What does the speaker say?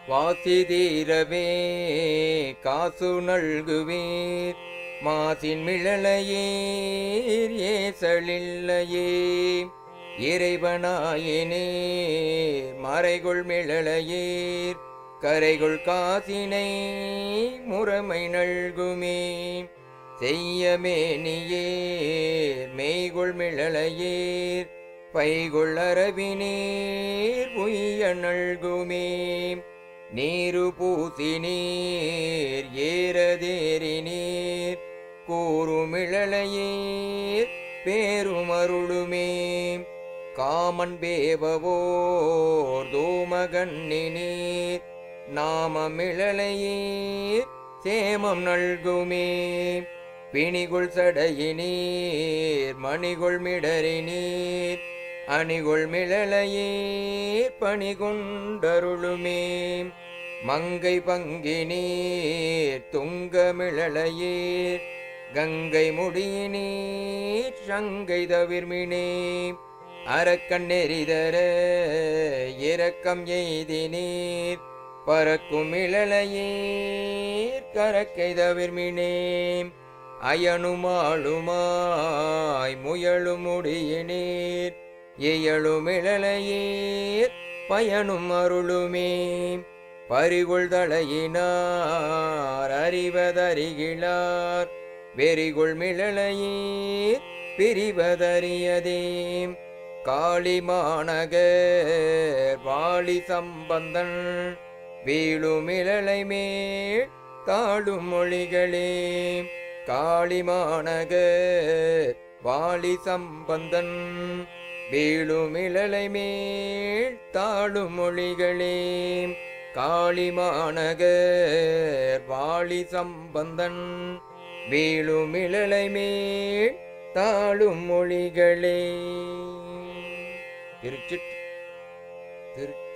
வாசி தீரவே காசு நல்குவீர் மாசின் மிழலையீர் ஏசலில்லையே இறைவனாயினீர் மறைகுள் மிழலையீர் கரைகுள் காசினை முறைமை நல்குமே செய்யமேனியேர் மெய்குள் மிழலையீர் பைகுள் அரவினீர் உய்ய நல்குமே நீரு பூசி நீர் ஏறதேறி நீர் கூறுமிழலையீர் பேருமருளுமே காமன் பேவவோர் தூமகண்ணி நீர் நாமமிழலையீர் சேமம் நல்குமே பிணிகுள் சடையினீர் மணிகுள் மிடறினீர் அணிகுள் மிழலையீர் பணிகுண்டருளுமே மங்கை பங்கினீர் துங்கமிழலையீர் கங்கை முடியினீர் சங்கை தவிர்மினே அரக்கண் நெறிதர இரக்கம் எய்தினீர் பறக்கும் இழலையீர் கரக்கை தவிர்மினே அயனுமாளுமாய் முயலும் முடியினீர் இயலும் இழலையீர் பயனும் அருளுமே பரிகுள் தலையினார் அறிவதறிகிலார் வெறிகுள் மிழலையீர் பிரிவதறியதே காளிமாநகர் வாளி சம்பந்தன் வீழுமிழலை மேல் தாழும் மொழிகளே காளிமாநகர் வாளி சம்பந்தன் வீழுமிழலை மேல் தாழும் மொழிகளே காளிமாநகர் வாளி சம்பந்தன் வீழுமிழலை மேல் தாழும் மொழிகளே திருச்சிட் திரு